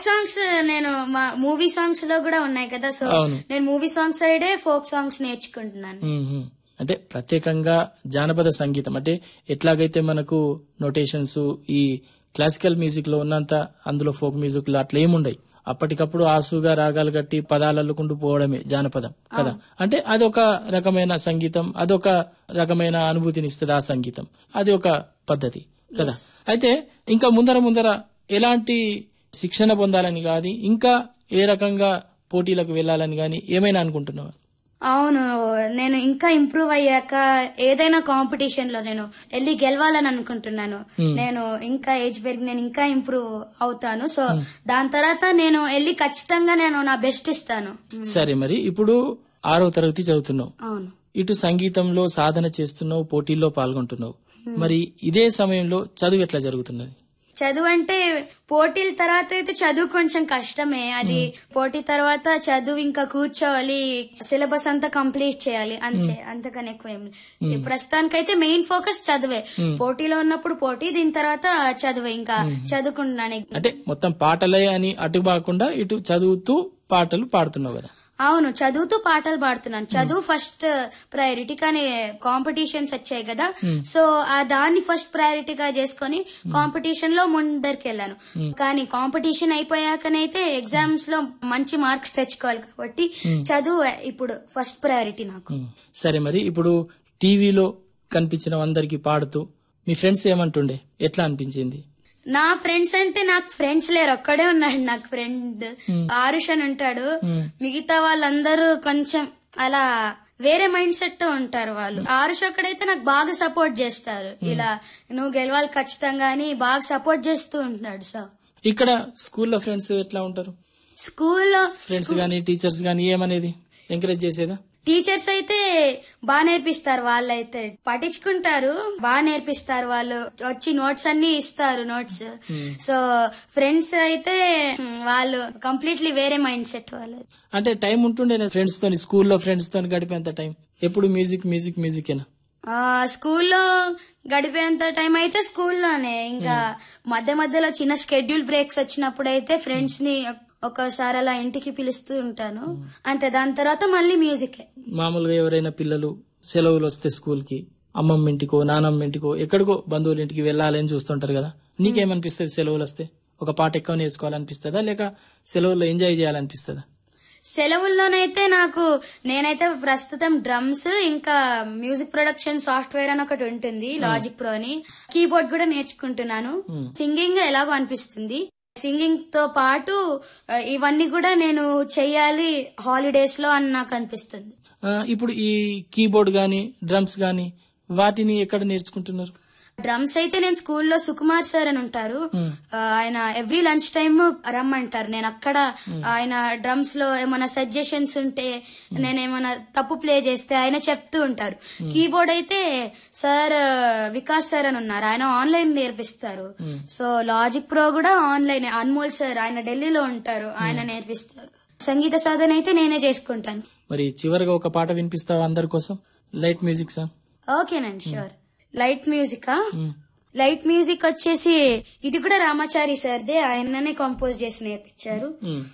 Songs నేను మా movie songs లో కూడా ఉన్నాయి కదా సో అవును. నేను మూవీ సాంగ్స్ సైడే ఫోక్ సాంగ్స్ నేర్చుకుంటున్నాను మ్మ్. అంటే ప్రత్యేకంగా జానపద సంగీతం అంటే ఎట్లాగైతే మనకు నోటేషన్స్ ఈ క్లాసికల్ మ్యూజిక్ లో ఉన్నంత అందులో ఫోక్ మ్యూజిక్ లో అట్లా ఏముండయి అప్పటికప్పుడు ఆసుగా రాగాలు కట్టి పదాలు అల్లుకుంటూ పోవడమే జానపదం కదా అంటే అదొక రకమైన సంగీతం అదొక రకమైన అనుభూతిని ఇస్తుంది ఆ సంగీతం అది ఒక పద్ధతి కదా అయితే ఇంకా ముందర ముందర ఎలాంటి శిక్షణ పొందాలని గాని ఇంకా ఏ రకంగా పోటీలకు వెళ్ళాలని గాని ఏమైనా అనుకుంటున్నావా అవును నేను ఇంకా ఇంప్రూవ్ అయ్యాక ఏదైనా కాంపిటీషన్ లో నేను వెళ్ళి గెలవాలని అనుకుంటున్నాను నేను ఇంకా ఏజ్ పెరిగి నేను ఇంకా ఇంప్రూవ్ అవుతాను సో దాని తర్వాత నేను వెళ్ళి ఖచ్చితంగా నేను నా బెస్ట్ ఇస్తాను సరే మరి ఇప్పుడు ఆరవ తరగతి చదువుతున్నావు అవును ఇటు సంగీతంలో సాధన చేస్తున్నావు పోటీల్లో పాల్గొంటున్నావు మరి ఇదే సమయంలో చదువు ఎట్లా జరుగుతున్నది చదువు అంటే పోటీల తర్వాత అయితే చదువు కొంచెం కష్టమే అది పోటీ తర్వాత చదువు ఇంకా కూర్చోవాలి సిలబస్ అంతా కంప్లీట్ చేయాలి అంతే అంతకని ఎక్కువ ఏం లేదు. ప్రస్తుతానికైతే మెయిన్ ఫోకస్ చదువే పోటీలో ఉన్నప్పుడు పోటీ దీని తర్వాత చదువే ఇంకా చదువుకుంటున్నాను అంటే మొత్తం పాటలే అని అటు కాకుండా ఇటు చదువుతూ పాటలు పాడుతున్నావు కదా అవును చదువుతూ పాటలు పాడుతున్నాను చదువు ఫస్ట్ ప్రయారిటీ కానీ కాంపిటీషన్స్ వచ్చాయి కదా సో ఆ దాన్ని ఫస్ట్ ప్రయారిటీగా చేసుకొని కాంపిటీషన్ లో ముందరికి వెళ్ళాను కానీ కాంపిటీషన్ అయిపోయాకనైతే ఎగ్జామ్స్ లో మంచి మార్క్స్ తెచ్చుకోవాలి కాబట్టి చదువు ఇప్పుడు ఫస్ట్ ప్రయారిటీ నాకు ఉమ్. సరే మరి ఇప్పుడు టీవీలో కనిపించిన అందరికి పాడుతూ మీ ఫ్రెండ్స్ ఏమంటుండే ఎట్లా అనిపించింది నా ఫ్రెండ్స్ అంటే నాకు ఫ్రెండ్స్ లేరు ఒక్కడే ఉన్నాడు నాకు ఫ్రెండ్ ఆరుష్ అని ఉంటాడు మిగతా వాళ్ళందరూ కొంచెం అలా వేరే మైండ్ సెట్ తో ఉంటారు వాళ్ళు ఆరుష్ ఒక్కడైతే నాకు బాగా సపోర్ట్ చేస్తారు ఇలా నువ్వు గెలవాలి ఖచ్చితంగా అని బాగా సపోర్ట్ చేస్తూ ఉంటున్నాడు సో ఇక్కడ స్కూల్లో ఫ్రెండ్స్ ఎట్లా ఉంటారు స్కూల్లో ఫ్రెండ్స్ గానీ టీచర్స్ గానీ ఏమనేది ఎంకరేజ్ చేసేదా టీచర్స్ అయితే బాగా నేర్పిస్తారు వాళ్ళైతే పట్టించుకుంటారు బాగా నేర్పిస్తారు వాళ్ళు వచ్చి నోట్స్ అన్ని ఇస్తారు నోట్స్ సో ఫ్రెండ్స్ అయితే మ్, వాళ్ళు కంప్లీట్లీ వేరే మైండ్ సెట్ వాళ్ళు అంటే టైం ఉంటుండే ఫ్రెండ్స్ తోని స్కూల్లో ఫ్రెండ్స్ తోని గడిపేంత టైం ఎప్పుడు మ్యూజిక్ మ్యూజిక్ మ్యూజిక్ ఏనా ఆ, స్కూల్లో గడిపేంత టైం అయితే స్కూల్లోనే ఇంకా మధ్య మధ్యలో చిన్న స్కెడ్యూల్ బ్రేక్స్ వచ్చినప్పుడు అయితే ఫ్రెండ్స్ ని ఒక్కోసారి అలా ఇంటికి పిలుస్తూ ఉంటాను అంతే దాని తర్వాత మళ్ళీ మ్యూజిక్ మామూలుగా ఎవరైనా పిల్లలు సెలవులు వస్తే స్కూల్ కి అమ్మమ్మ ఇంటికో నానమ్మ ఇంటికో ఎక్కడికో బంధువుల ఇంటికి వెళ్ళాలని చూస్తుంటారు కదా నీకేమనిపిస్తుంది సెలవులు వస్తే ఒక పాట ఎక్కువ నేర్చుకోవాలనిపిస్తుందా లేక సెలవుల్లో ఎంజాయ్ చేయాలనిపిస్తుందా సెలవుల్లోనైతే నాకు నేనైతే ప్రస్తుతం డ్రమ్స్ ఇంకా మ్యూజిక్ ప్రొడక్షన్ సాఫ్ట్వేర్ అని ఒకటి ఉంటుంది లాజిక్ ప్రో అని కీబోర్డ్ కూడా నేర్చుకుంటున్నాను సింగింగ్ ఎలాగో అనిపిస్తుంది సింగింగ్ తో పాటు ఆ, ఇవన్నీ కూడా నేను చెయ్యాలి హాలిడేస్ లో అని నాకు అనిపిస్తుంది ఆ, ఇప్పుడు ఈ కీబోర్డ్ గాని డ్రమ్స్ గాని వాటిని ఎక్కడ నేర్చుకుంటున్నారు డ్రమ్స్ అయితే నేను స్కూల్లో సుకుమార్ సార్ అని ఉంటారు ఆ, ఆయన ఎవ్రీ లంచ్ టైమ్ రమ్మంటారు నేను అక్కడ ఆయన డ్రమ్స్ లో ఏమైనా సజెషన్స్ ఉంటే నేను ఏమైనా తప్పు ప్లే చేస్తే ఆయన చెప్తూ ఉంటారు కీబోర్డ్ అయితే సార్ వికాస్ సార్ అని ఉన్నారు ఆయన ఆన్లైన్ నేర్పిస్తారు సో లాజిక్ ప్రో కూడా ఆన్లైన్ అన్మోల్ సార్ ఆయన ఢిల్లీలో ఉంటారు ఆయన నేర్పిస్తారు సంగీత సాధన అయితే నేనే చేసుకుంటాను మరి చివరిగా ఒక పాట వినిపిస్తావా అందరి కోసం లైట్ మ్యూజిక్ సాంగ్ ఓకేనండి షూర్ లైట్ మ్యూజికా లైట్ మ్యూజిక్ వచ్చేసి ఇది కూడా రామాచారి సార్దే ఆయననే కంపోజ్ చేసి నేర్పించారు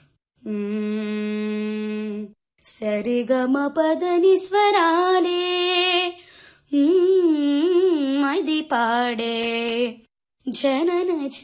మ్మ్. సరిగమ పదని స్వరాలే మ్మ్. అది పాడే జనన